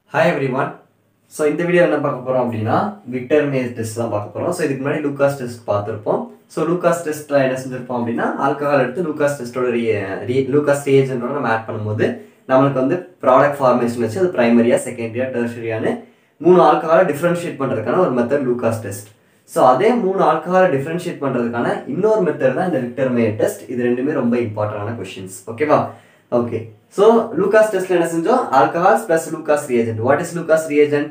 hi everyone so இந்த video என்ன பார்க்க போகிறோம் அப்படின்னா விக்டர் மேஸ் டெஸ்ட் தான் பார்க்க போகிறோம் ஸோ இதுக்கு முன்னாடி லூகாஸ் டெஸ்ட் பார்த்துருப்போம் ஸோ லூகாஸ் டெஸ்ட்டில் என்ன செஞ்சிருப்போம் அப்படின்னா ஆல்கஹால் எடுத்து லூகாஸ் டெஸ்ட்டோட லூகாஸ் ரீஏஜென்ட்டோட நம்ம ஆட் பண்ணும்போது நம்மளுக்கு வந்து ப்ராடக்ட் ஃபார்மேஷன் வச்சு அது ப்ரைமரியா செகண்டரியா டெர்ஷரியான்னு மூணு ஆல்கஹாலை டிஃப்ரென்ஷியேட் பண்ணுறதுக்கான ஒரு மெத்தட் லூகாஸ் டெஸ்ட் ஸோ அதே மூணு ஆல்கஹாலை டிஃப்ரென்ஷியேட் பண்ணுறதுக்கான இன்னொரு மெத்தட் தான் இந்த விக்டர் மே டெஸ்ட் இது ரெண்டுமே ரொம்ப இம்பார்ட்டண்டான கொஷின்ஸ் ஓகேவா ஓகே ஸோ லூகாஸ் டெஸ்ட்ல என்ன செஞ்சோம் alcohols plus Lucas reagent what is Lucas reagent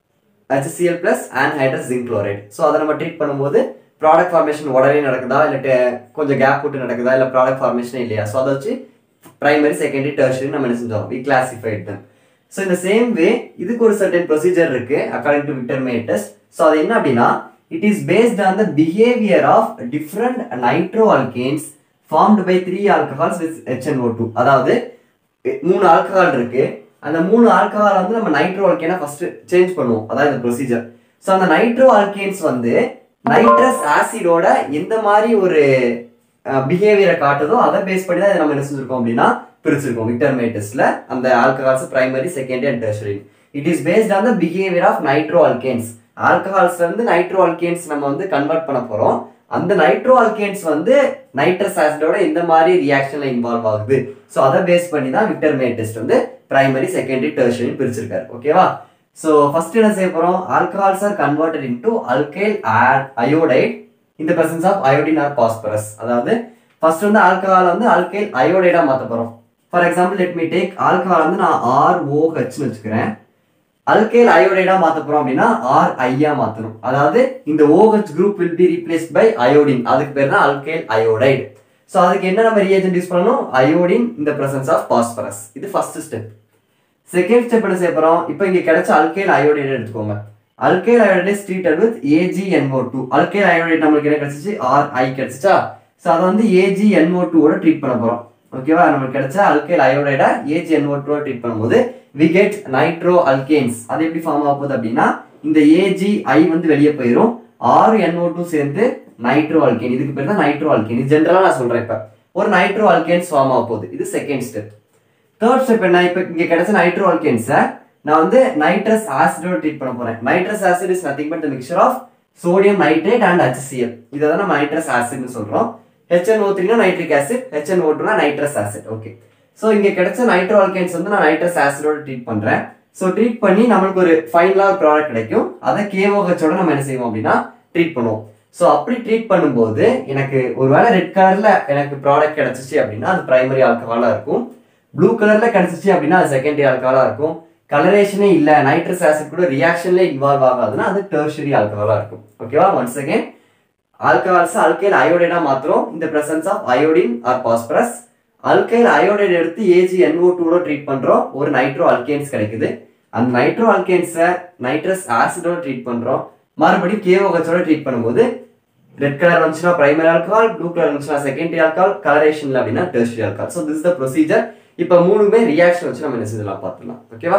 HCl plus anhydrous zinc chloride so அதை நம்ம ட்ரீட் பண்ணும்போது ப்ராடக்ட் ஃபார்மேஷன் உடனே நடக்குதா இல்லை கொஞ்சம் கேப் விட்டு நடக்குதா இல்லை ப்ராடக்ட் ஃபார்மேஷன் இல்லையா ஸோ அதை வச்சு பிரைமரி செகண்டரி டெர்ஷரி நம்ம என்ன செஞ்சோம் வி கிளாசிஃபைட் தம் ஸோ இந்த சேம் வே இதுக்கு ஒரு சர்டன் ப்ரொசீஜர் இருக்கு according to Victor Meyer test so அது என்ன அப்படின்னா it is based on the behaviour of different nitro alkanes formed by three alcohols with HNO2 two அதாவது மூணு alcohol இருக்கு அந்த மூணு ஆல்கஹால் வந்து நம்ம நைட்ரோ அல்கேனா ஃபர்ஸ்ட் சேஞ்ச் பண்ணுவோம் அதான் இந்த ப்ரொசீஜர் ஸோ அந்த நைட்ரோ அல்கேன்ஸ் வந்து நைட்ரஸ் ஆசிடோட எந்த மாதிரி ஒரு பிஹேவியரை காட்டுதோ அதை பேஸ் பண்ணி தான் இதை நம்ம என்ன செஞ்சிருக்கோம் அப்படின்னா பிரிச்சிருக்கோம் விக்டர் மேட்டஸ்ல அந்த alcohols primary secondary and tertiary it is based on the behaviour of nitro alkanes ஆல்கஹால்ஸ்ல இருந்து நைட்ரோ அல்கேன்ஸ் நம்ம வந்து கன்வெர்ட் பண்ண போறோம் அந்த நைட்ரோ அல்கேன்ஸ் வந்து நைட்ரஸ் ஆசிடோட எந்த மாதிரி ரியாக்ஷன்ல இன்வால்வ் ஆகுது ஸோ அதை பேஸ் பண்ணி தான் விக்டர் மே டெஸ்ட் வந்து பிரைமரி செகண்டரி டெர்ஷரி பிரிச்சிருக்காரு ஓகேவா ஸோ ஃபர்ஸ்ட் என்ன செய்ய போறோம் alcohols are converted into alkyl iodide இந்த presence of iodine or phosphorus அதாவது ஃபர்ஸ்ட் வந்து ஆல்கஹால் வந்து அல்கைல் அயோடைடா மாத்த போறோம் for example let me take alcohol வந்து நான் ஆர் ஓ ஹெச்னு வச்சுக்கிறேன் அல்கைல் அயோடைடா மாத்த போறோம் அப்படின்னா ஆர் ஐயா மாத்தணும் அதாவது இந்த OH group will be replaced by iodine அதுக்கு பேர் தான் அல்கைல் அயோடைடு ஸோ அதுக்கு என்ன நம்ம ரியேஜென்ட் யூஸ் பண்ணணும் அயோடின் இந்த பிரசன்ஸ் ஆஃப் பாஸ்பரஸ் இது ஃபர்ஸ்ட் ஸ்டெப் செகண்ட் ஸ்டெப் என்ன செய்ய போறோம் இப்போ இங்க கிடைச்ச அல்கைல் அயோடைடு எடுத்துக்கோங்க alkyl iodide is treated with A G N O two alkyl iodide நம்மளுக்கு என்ன கிடைச்சிச்சு ஆர் ஐ கிடைச்சிச்சா ஸோ அதை வந்து ஏஜிஎன்ஓ டூவோட ட்ரீட் பண்ண போறோம் ஓகேவா நமக்கு கிடைச்ச அல்கைல் அயோடைட ஏஜிஎன்ஓ டூவோட ட்ரீட் பண்ணும்போது வி கெட் நைட்ரோ அல்கேன்ஸ் அது எப்படி ஃபார்ம் ஆக போகுது அப்படின்னா இந்த ஏஜி ஐ வந்து வெளியே போயிடும் ஆறு என்ஓ டூ சேர்ந்து நைட்ரோ அல்கேன் இதுக்கு பேர் தான் நைட்ரோ அல்கேன் இது ஜென்ரலா நான் சொல்றேன் இப்ப ஒரு நைட்ரோ அல்கேன்ஸ் ஃபார்ம் ஆக போகுது இது செகண்ட் ஸ்டெப் தேர்ட் ஸ்டெப் என்ன இப்ப இங்க கிடைச்ச நைட்ரோ அல்கேன்ஸை நான் வந்து நைட்ரஸ் ஆசிடோட ட்ரீட் பண்ண போறேன் nitrous acid is nothing but mixture of sodium nitrate and HCl இதை தான் நம்ம நைட்ரஸ் ஆசிட்னு சொல்றோம் HNO3 த்ரீனா நைட்ரிக் ஆசிட் HNO2 டூனா நைட்ரஸ் ஆசிட் ஓகே ஸோ இங்க கிடைச்ச நைட்ரோ அல்கேன்ஸ் வந்து நான் நைட்ரஸ் ஆசிடோட ட்ரீட் பண்றேன் ஸோ ட்ரீட் பண்ணி நம்மளுக்கு ஒரு ஃபைனலா ஒரு ப்ராடக்ட் கிடைக்கும் அதை கேஓஹெச்சோட நம்ம என்ன செய்வோம் அப்படின்னா ட்ரீட் பண்ணுவோம் ஸோ அப்படி ட்ரீட் பண்ணும்போது எனக்கு ஒருவேளை ரெட் கலர்ல எனக்கு ப்ராடக்ட் கிடைச்சிச்சு அப்படின்னா அது பிரைமரி ஆல்கஹாலா இருக்கும் ப்ளூ கலர்ல கிடைச்சிச்சு அப்படின்னா அது செகண்டரி ஆல்கஹாலா இருக்கும் கலரேஷனே இல்ல நைட்ரஸ் ஆசிட் கூட ரியாக்ஷன்ல இன்வால்வ் ஆகாதுன்னா அது டெர்ஷரி ஆல்கஹாலா இருக்கும் ஓகேவா ஒன்ஸ் அகைன் ஆல்கஹால்ஸ் அல்கைல் அயோடைடா மாத்திரம் இந்த presence of iodine or phosphorus alkyl iodide எடுத்து ஏஜி என்ஓ டூட ட்ரீட் பண்றோம் ஒரு நைட்ரோ அல்கேன்ஸ் கிடைக்குது அந்த நைட்ரோ அல்கேன்ஸை நைட்ரஸ் ஆசிடோட ட்ரீட் பண்றோம் மறுபடியும் கேஓஹெச்சோட ட்ரீட் பண்ணும்போது ரெட் கலர் வந்துச்சுன்னா பிரைமரி ஆல்கஹால் ப்ளூ கலர் வந்துச்சுன்னா செகண்டரி ஆல்கஹால் கலரேஷன்ல அப்படின்னா tertiary alcohol so this the procedure இப்போ மூணுமே ரியாக்ஷன் வச்சு நம்ம என்ன செஞ்சலாம் பார்த்துக்கலாம் ஓகேவா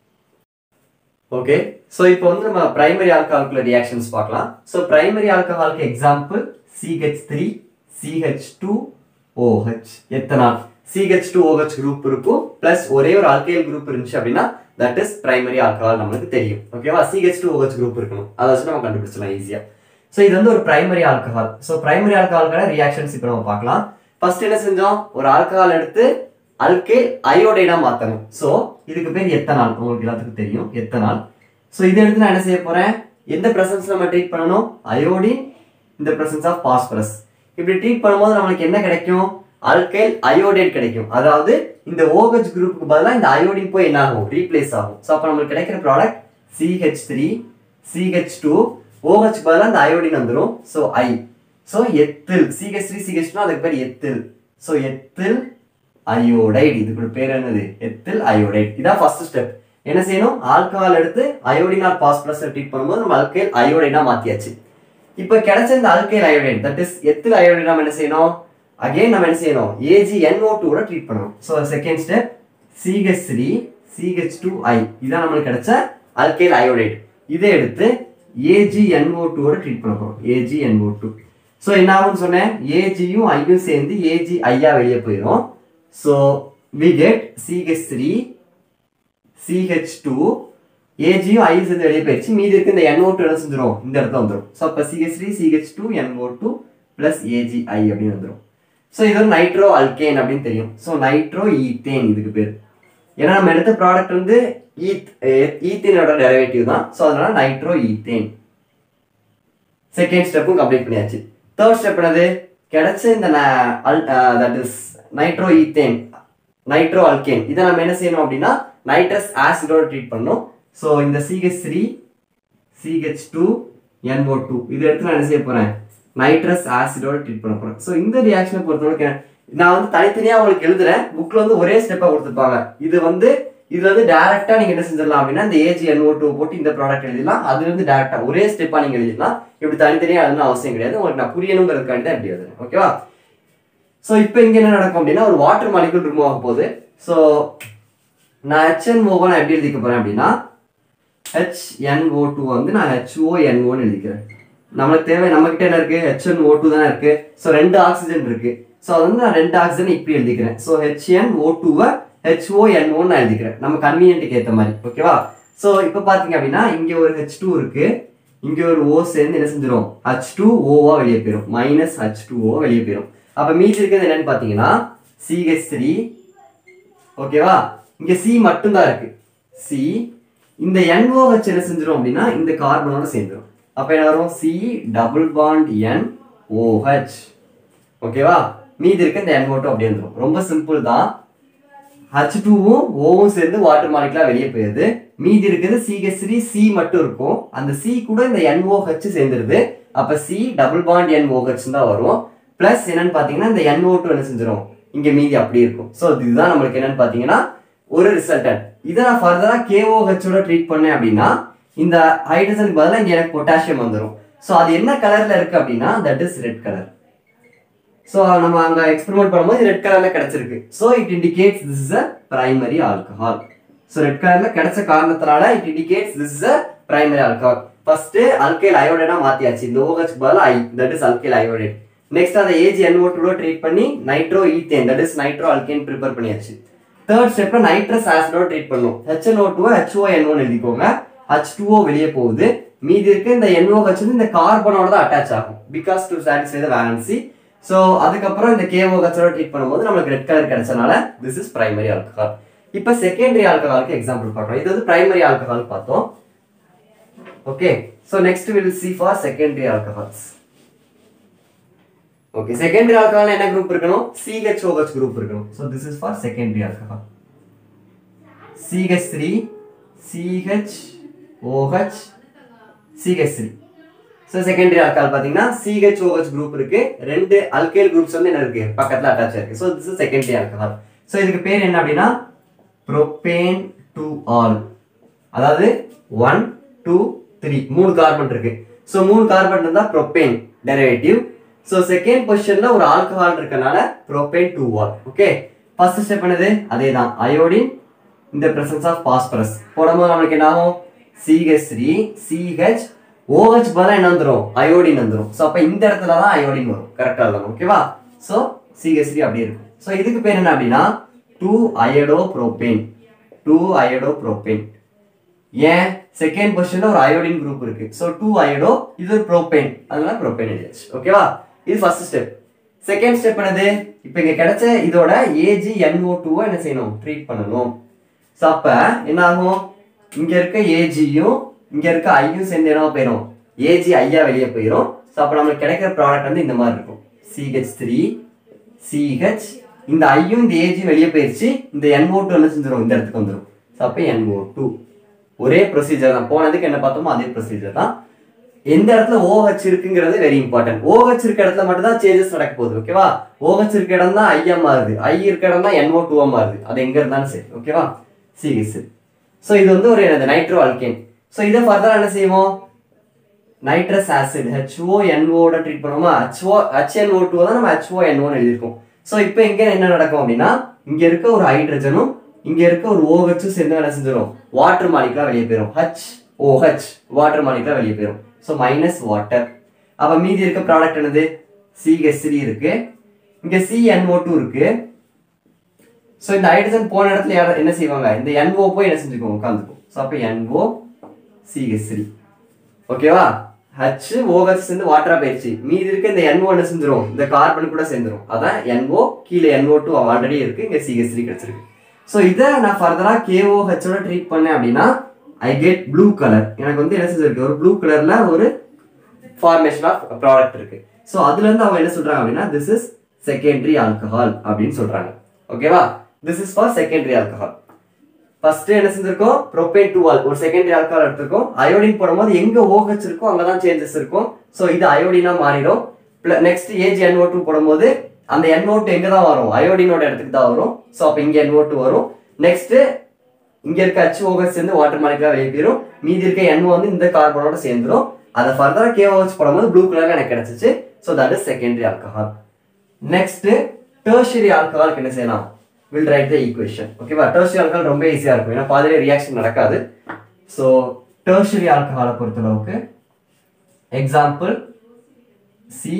ஓகே ஸோ இப்போ வந்து நம்ம பிரைமரி ஆல்கஹால்குள்ள ரியாக்ஷன்ஸ் பார்க்கலாம் ஸோ பிரைமரி ஆல்கஹாலுக்கு example C H three C H two O H ethanol C H two O H group இருக்கும் பிளஸ் ஒரே ஒரு ஆல்கைல் குரூப் இருந்துச்சு அப்படின்னா தட் இஸ் பிரைமரி ஆல்கஹால் நம்மளுக்கு தெரியும் ஓகேவா சிஹெச் டூ ஓஹெச் குரூப் இருக்கணும் அதை வச்சு நம்ம கண்டுபிடிச்சலாம் ஈஸியா ஸோ இது வந்து ஒரு பிரைமரி ஆல்கஹால் ஸோ பிரைமரி ஆல்கஹாலுக்கான ரியாக்ஷன்ஸ் இப்போ நம்ம பார்க்கலாம் ஃபர்ஸ்ட் என்ன செஞ்சோம் ஒரு ஆல்கஹால் எடுத்து அல்கைல் அயோடைடா மாத்தணும் ஸோ இதுக்கு பேர் எத்தனால் உங்களுக்கு எல்லாத்துக்கும் தெரியும் எத்தனால் ஸோ இதை எடுத்து நான் என்ன செய்ய போறேன் எந்த பிரசன்ஸ் நம்ம ட்ரீட் பண்ணணும் அயோடின் இந்த பிரசன்ஸ் ஆஃப் பாஸ்பரஸ் இப்படி ட்ரீட் பண்ணும்போது நம்மளுக்கு என்ன கிடைக்கும் அல்கைல் அயோடைட் கிடைக்கும் அதாவது இந்த OH குரூப்புக்கு பதிலாக இந்த அயோடின் போய் என்ன ஆகும் ரீப்ளேஸ் ஆகும் ஸோ அப்போ நம்மளுக்கு கிடைக்கிற product C H three C H two O H பதிலாக இந்த அயோடின் வந்துடும் so I so ethyl C H three C H two அதுக்கு பேர் எத்தில் ஸோ எத்தில் அயோடைடு இதுக்கு பேர் என்னது எத்தில் அயோடைடு இதான் ஃபர்ஸ்ட் ஸ்டெப் என்ன செய்யணும் ஆல்கஹால் எடுத்து அயோடினா பாஸ்பரஸ் ட்ரீட் பண்ணும்போது நம்ம அல்கைல் அயோடைனா மாத்தியாச்சு இப்போ கிடைச்ச இந்த alkyl iodide that is ethyl iodide நம்ம என்ன செய்யணும் அகைன் நம்ம என்ன செய்யணும் ஏஜி என்ஓ டூட ட்ரீட் பண்ணணும் so second step C H three C H two I இதான் நம்மளுக்கு கிடைச்ச அல்கைல் அயோடைடு இதை எடுத்து ஏஜி என்ஓ டூட ட்ரீட் பண்ண போறோம் ஏஜி என்ஓ டூ ஸோ என்ன ஆகும்னு சொன்னேன் ஏஜியும் ஐயும் சேர்ந்து ஏஜி ஐயா வெளியே போயிடும் so we get CH3 CH2 ஏஜியும் ஐ சேர்ந்து வெளியே போயிடுச்சு மீதி இருக்கு இந்த NO2 டூ என்ன செஞ்சிடும் இந்த இடத்துல வந்துடும் ஸோ அப்போ C H three C H two N O two plus A G I அப்படின்னு வந்துடும் ஸோ இது வந்து நைட்ரோ அல்கேன் அப்படின்னு தெரியும் ஸோ நைட்ரோ ஈத்தேன் இதுக்கு பேர் ஏன்னா நம்ம எடுத்த ப்ராடக்ட் வந்து ஈத் ஈத்தேனோட டெரிவேட்டிவ் தான் ஸோ அதனால நைட்ரோ ஈத்தேன் செகண்ட் ஸ்டெப்பும் கம்ப்ளீட் பண்ணியாச்சு தேர்ட் ஸ்டெப் என்னது கிடைச்ச இந்த that is nitro ethane nitro alkane இதை நம்ம என்ன செய்யணும் அப்படின்னா நைட்ரஸ் ஆசிடோட ட்ரீட் பண்ணணும் ஸோ இந்த C H three C H two N O two இது எடுத்து நான் என்ன செய்ய போறேன் நைட்ரஸ் ஆசிடோட ட்ரீட் பண்ண போறேன் ஸோ இந்த ரியாக்ஷனை பொறுத்தவரைக்கும் நான் வந்து தனித்தனியா உங்களுக்கு எழுதுறேன் புக்ல வந்து ஒரே ஸ்டெப்பா கொடுத்துருப்பாங்க இது வந்து இது வந்து டைரக்டா நீங்க என்ன செஞ்சிடலாம் அப்படின்னா இந்த ஏஜ் என்ஓ டூ போட்டு இந்த ப்ராடக்ட் எழுதிடலாம் அது வந்து டேரக்டா ஒரே ஸ்டெப்பா நீங்க எழுதிடலாம் இப்படி தனித்தனியா எழுதணும் அவசியம் கிடையாது உங்களுக்கு நான் புரியணுங்கிறதுக்காண்டி தான் இப்படி எழுதுறேன் ஓகேவா ஸோ இப்போ இங்க என்ன நடக்கும் அப்படின்னா ஒரு வாட்டர் மாலிகுல் ரிமூவ் ஆக போகுது ஸோ நான் ஹெச்என்ஓவை நான் எப்படி எழுதிக்க போறேன் அப்படின்னா ஹெச்என்ஓ டூ வந்து நான் ஹெச்ஓஎன்ஓன்னு எழுதிக்கிறேன் நம்மளுக்கு தேவை நம்ம கிட்ட என்ன இருக்கு ஹெச்என்ஓ டூ தானே இருக்கு ஸோ ரெண்டு ஆக்சிஜன் இருக்கு ஸோ அது வந்து நான் ரெண்டு ஆக்சிஜன் இப்படி எழுதிக்கிறேன் ஸோ ஹெச்என் ஓ டூவை ஹெச்ஓஎன்ஓன்னு நான் எழுதிக்கிறேன் நம்ம கன்வீனியன்ட்டுக்கு ஏற்ற மாதிரி ஓகேவா ஸோ இப்போ பார்த்தீங்க அப்படின்னா இங்கே ஒரு ஹெச் டூ இருக்கு இங்கே ஒரு ஓ சேர்ந்து என்ன செஞ்சிடும் ஹச் டூ ஓவா வெளியே போயிடும் மைனஸ் ஹச் டூ ஓ வெளியே போயிடும் அப்போ மீதி இருக்கிறது என்னன்னு பார்த்தீங்கன்னா சிஹெச் த்ரீ ஓகேவா இங்க சி மட்டும்தான் இருக்கு சி இந்த NOH என்ன செஞ்சிரும் அப்படின்னா இந்த கார்பனோட சேர்ந்துரும் அப்ப என்ன வரும் C double bond N OH ஓகேவா மீதி இருக்க இந்த NO2 அப்படியே வந்துரும் ரொம்ப சிம்பிள் தான் ஹச் டூவும் ஓவும் சேர்ந்து வாட்டர் மாலிகுலா வெளியே போயிருது மீதி இருக்கிறது சிஹெச் த்ரீ சி மட்டும் இருக்கும் அந்த சி கூட இந்த NOH சேர்ந்துருது அப்ப சி டபுள் பாண்ட் NOH தான் வரும் பிளஸ் என்னன்னு பாத்தீங்கன்னா இந்த NO2 என்ன செஞ்சிரும் இங்க மீதி அப்படி இருக்கும் ஸோ இதுதான் நம்மளுக்கு என்னன்னு பாத்தீங்கன்னா ஒரு ரிசல்டன் இதை நான் ஃபர்தரா கேஓஹெச்சோட ட்ரீட் பண்ணேன் அப்படின்னா இந்த ஹைட்ரஜனுக்கு பதிலாக இங்க எனக்கு பொட்டாசியம் வந்துடும் ஸோ அது என்ன கலர்ல இருக்கு அப்படின்னா that is red colour so நம்ம அங்க எக்ஸ்பெரிமெண்ட் பண்ணும்போது ரெட் கலர்ல கிடைச்சிருக்கு so it indicates this is a primary alcohol so red கலர்ல கிடைச்ச காரணத்தினால it indicates this is a primary alcohol first alkyl அயோடைனா மாத்தியாச்சு இந்த OH பதிலா I that is alkyl iodide next அதை ஏஜ் NO2 டூ ட்ரீட் பண்ணி nitro ethane that is nitro alkane prepare பண்ணியாச்சு தேர்ட் ஸ்டெப்ல நைட்ரஸ் ஆசிடோட ட்ரீட் பண்ணும் HNO2 டூ HONO எழுதிக்கோங்க H2O வெளியே போகுது மீதி இருக்க இந்த NOH வந்து இந்த கார்பனோட தான் அட்டாச் ஆகும் because to satisfy the valency so அதுக்கப்புறம் இந்த கேஓஹெச்சோட ட்ரீட் பண்ணும்போது நம்மளுக்கு ரெட் கலர் கிடைச்சனால திஸ் இஸ் பிரைமரி ஆல்கஹால் இப்போ செகண்டரி ஆல்கஹாலுக்கு எக்ஸாம்பிள் பார்க்கலாம் இது வந்து பிரைமரி ஆல்கஹால் பார்த்தோம் okay so next will see for secondary alcohols okay secondary alcohol என்ன குரூப் இருக்கணும் CHOH குரூப் இருக்கணும் so this is for secondary alcohol CH3 CH OH CH3 so secondary alcohol பார்த்தீங்கன்னா CHOH group இருக்கு ரெண்டு alkyl groups வந்து என்ன இருக்கு பக்கத்துல அட்டாச் இருக்கு so this is secondary alcohol so இதுக்கு பேர் என்ன அப்படின்னா ப்ரோபேன் டு ஆல் அதாவது ஒன் டூ த்ரீ மூணு கார்பன் இருக்கு ஸோ மூணு கார்பன் இருந்தா ப்ரோபேன் டெரிவேட்டிவ் ஸோ செகண்ட் பொசிஷன்ல ஒரு ஆல்கஹால் இருக்கனால propane two ol okay first step என்னது அதே தான் அயோடின் இந்த பிரசன்ஸ் ஆஃப் பாஸ்பரஸ் போடும்போது நம்மளுக்கு என்ன ஆகும் சிஹெச் த்ரீ சிஹெச் ஓஹெச் பதிலாக என்ன வந்துடும் அயோடின் வந்துடும் ஸோ அப்போ இந்த இடத்துல தான் அயோடின் வரும் கரெக்டாக இருக்கும் ஓகேவா ஸோ சிஹெச் த்ரீ அப்படியே இருக்கும் ஸோ இதுக்கு பேர் என்ன அப்படின்னா two iodo propane two iodo propane ஏன் செகண்ட் பொசிஷன்ல ஒரு அயோடின் குரூப் இருக்கு ஸோ டூ அயோடோ இது ஒரு ப்ரோபேன் அதனால ப்ரோபேன் எழுதியாச்சு ஓகேவா இது ஃபர்ஸ்ட் ஸ்டெப் செகண்ட் ஸ்டெப் என்னது இப்போ இங்க கிடைச்ச இதோட ஏஜி என்ஓ டூவை என்ன செய்யணும் ட்ரீட் பண்ணணும் ஸோ அப்ப என்ன ஆகும் இங்க இருக்க ஏஜியும் இங்க இருக்க ஐயும் சேர்ந்து என்ன போயிடும் ஏஜி ஐயா வெளியே போயிடும் ஸோ அப்போ நம்மளுக்கு கிடைக்கிற ப்ராடக்ட் வந்து இந்த மாதிரி இருக்கும் சிஹெச் த்ரீ சிஹெச் இந்த ஐயும் இந்த ஏஜியும் வெளியே போயிருச்சு இந்த என்ஓ டூ என்ன செஞ்சிடும் இந்த இடத்துக்கு வந்துடும் ஸோ அப்போ என்ஓ டூ ஒரே ப்ரொசீஜர் தான் போனதுக்கு என்ன பார்த்தோமோ அதே ப்ரொசீஜர் தான் எந்த இடத்துல OH இருக்குங்கிறது வெரி இம்பார்ட்டன்ட் OH இருக்க இடத்துல மட்டும் தான் சேஞ்சஸ் நடக்க போகுது ஓகேவா OH இருக்க இடம் தான் ஐயா மாறுது ஐ இருக்க இடம் தான் NO டூவா மாறுது அது எங்க இருந்தாலும் சரி ஓகேவா சீரியஸ் ஸோ இது வந்து ஒரு என்னது நைட்ரோ அல்கேன் ஸோ இதை ஃபர்தரா என்ன செய்வோம் நைட்ரஸ் ஆசிட் HONO ஓட ட்ரீட் பண்ணுவோமா HO HNO டூ தான் நம்ம HONO எழுதியிருக்கோம் ஸோ இப்போ இங்க என்ன நடக்கும் அப்படின்னா இங்க இருக்க ஒரு ஹைட்ரஜனும் இங்க இருக்க ஒரு OH சேர்ந்து என்ன செஞ்சிடும் வாட்டர் மாலிகுலா வெளியே போயிடும் H OH வாட்டர் மாலிகுலா வெளியே போயிடும் ஸோ மைனஸ் வாட்டர் அப்ப மீதி இருக்க ப்ராடக்ட் என்னது CH3 இருக்கு இங்க CNO2 இருக்கு ஸோ இந்த ஹைட்ரஜன் போன இடத்துல யார- என்ன செய்வாங்க இந்த NO போய் என்ன செஞ்சுக்கோங்க உட்காந்துக்கும் ஸோ அப்போ NO சிஹெச் த்ரீ ஓகேவா ஹச் ஓஹெச் சேர்ந்து வாட்டரா போயிடுச்சு மீதி இருக்க இந்த NO என்ன செஞ்சிரும் இந்த கார்பன் கூட சேர்ந்துரும் அதான் NO கீழே NO டூ ஆல்ரெடி இருக்கு இங்க சிஹெச் த்ரீ கிடைச்சிருக்கு ஸோ இதை நான் ஃபர்தரா கேஓஹெச்சோட ட்ரீட் பண்ணேன் அப்படின்னா ஐ கெட் ப்ளூ கலர் எனக்கு வந்து என்ன செஞ்சிருக்கு ஒரு ப்ளூ கலர்ல ஒரு ஃபார்மேஷன் ஆஃப் ப்ராடக்ட் இருக்கு ஸோ அதுல இருந்து அவங்க என்ன சொல்றாங்க அப்படின்னா திஸ் இஸ் செகண்டரி ஆல்கஹால் அப்படின்னு சொல்றாங்க ஓகேவா this is for secondary alcohol first என்ன செஞ்சிருக்கோம் ப்ரோபேன் டூ ஆல் ஒரு செகண்டரி ஆல்கஹால் எடுத்திருக்கோம் அயோடின் போடும்போது எங்க OH இருக்கோ அங்கதான் சேஞ்சஸ் இருக்கும் ஸோ இது அயோடினா மாறிடும் நெக்ஸ்ட் ஏஜ் NO டூ போடும்போது அந்த NO டூ எங்க தான் வரும் அயோடினோட இடத்துக்கு தான் வரும் ஸோ அப்போ இங்க NO டூ வரும் நெக்ஸ்ட் இங்க இருக்க ஹச் OH சேர்ந்து வாட்டர் மாலிகுலா வெளியே போயிடும் மீதி இருக்க NO வந்து இந்த கார்பனோட சேர்ந்துரும் அதை ஃபர்தரா KOH போடும்போது ப்ளூ கலர்ல எனக்கு கிடைச்சிச்சு so that is secondary alcohol next tertiary ஆல்கஹாலுக்கு என்ன செய்யலாம் வில் ரைட் த ஈக்குவேஷன் ஓகேவா டெர்ஷரி ஆல்கஹால் ரொம்ப ஈஸியா இருக்கும் ஏன்னா பாதிலே ரியாக்ஷன் நடக்காது ஸோ டெர்ஷரி ஆல்கஹாலை பொறுத்தளவுக்கு example C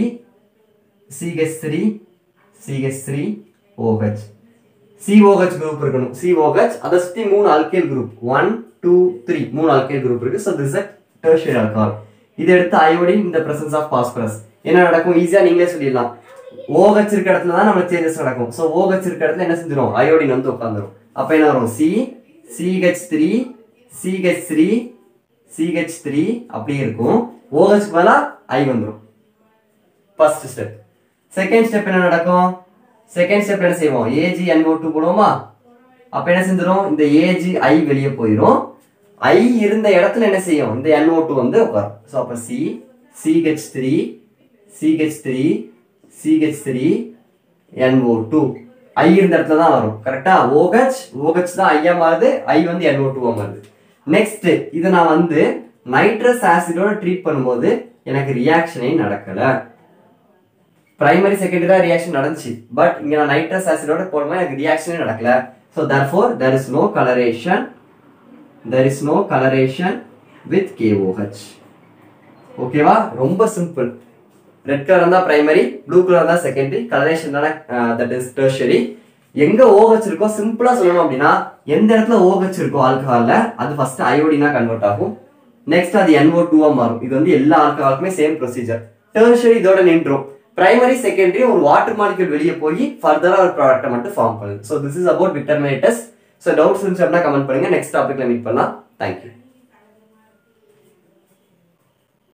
CH three CH three OH COH group இருக்கணும் சிஓஹெச் அதை சுற்றி மூணு alkyl group one two three மூணு அல்கைல் குரூப் இருக்கு ஸோ திஸ் டெர்ஷரி ஆல்கஹால் இதை எடுத்து அயோடின் இந்த பிரசன்ஸ் ஆஃப் பாஸ்பரஸ் என்ன நடக்கும் ஈஸியா நீங்களே சொல்லிடலாம் OH இருக்க இடத்துல தான் நம்மளுக்கு சேஞ்சஸ் நடக்கும் ஸோ OH இருக்க இடத்துல என்ன செஞ்சிடும் அயோடின் வந்து உட்காந்துரும் அப்போ என்ன வரும் C CH three CH three CH three அப்படியே இருக்கும் OH மேல ஐ வந்துடும் ஃபர்ஸ்ட் ஸ்டெப் செகண்ட் ஸ்டெப் என்ன நடக்கும் செகண்ட் ஸ்டெப் என்ன செய்வோம் ஏஜி NO டூ போடுவோமா அப்ப என்ன செஞ்சிடும் இந்த ஏஜி ஐ வெளியே போயிடும் ஐ இருந்த இடத்துல என்ன செய்யும் இந்த NO டூ வந்து உட்காரும் ஸோ அப்போ C CH three CH three CH three NO two I இருந்த இடத்துல தான் வரும் கரெக்டா OH OH தான் ஐயா மாறுது ஐ வந்து NO டூவா மாறுது நெக்ஸ்ட் இதை நான் வந்து நைட்ரஸ் ஆசிடோட ட்ரீட் பண்ணும்போது எனக்கு ரியாக்ஷனே நடக்கல பிரைமரி செகண்டரி தான் ரியாக்ஷன் நடந்துச்சு பட் இங்க நான் நைட்ரஸ் ஆசிடோட போடும்போது எனக்கு ரியாக்ஷனே நடக்கல so therefore there is no colouration there is no colouration with KOH ஓகேவா ரொம்ப சிம்பிள் ரெட் கலர் தான் பிரைமரி ப்ளூ கலர் தான் செகண்டரி கலரேஷன் தானே தட் இஸ் டெர்ஷரி எங்க OH இருக்கோ சிம்பிளா சொல்லணும் அப்படின்னா எந்த இடத்துல OH இருக்கோ ஆல்கஹால்ல அது ஃபர்ஸ்ட் அயோடினா கன்வெர்ட் ஆகும் நெக்ஸ்ட் அது NO டூவா மாறும் இது வந்து எல்லா ஆல்கஹாலுக்குமே சேம் ப்ரொசீஜர் டெர்ஷரி இதோட நின்றும் பிரைமரி செகண்டரி ஒரு வாட்டர் மாலிகூல் வெளியே போய் ஃபர்தரா ஒரு ப்ராடக்ட்டை மட்டும் ஃபார்ம் பண்ணுது so this is about Victor Meyer's test so doubts இருந்துச்சு அப்படின்னா கமெண்ட் பண்ணுங்க நெக்ஸ்ட் டாபிக்ல மீட் பண்ணலாம் தேங்க்யூ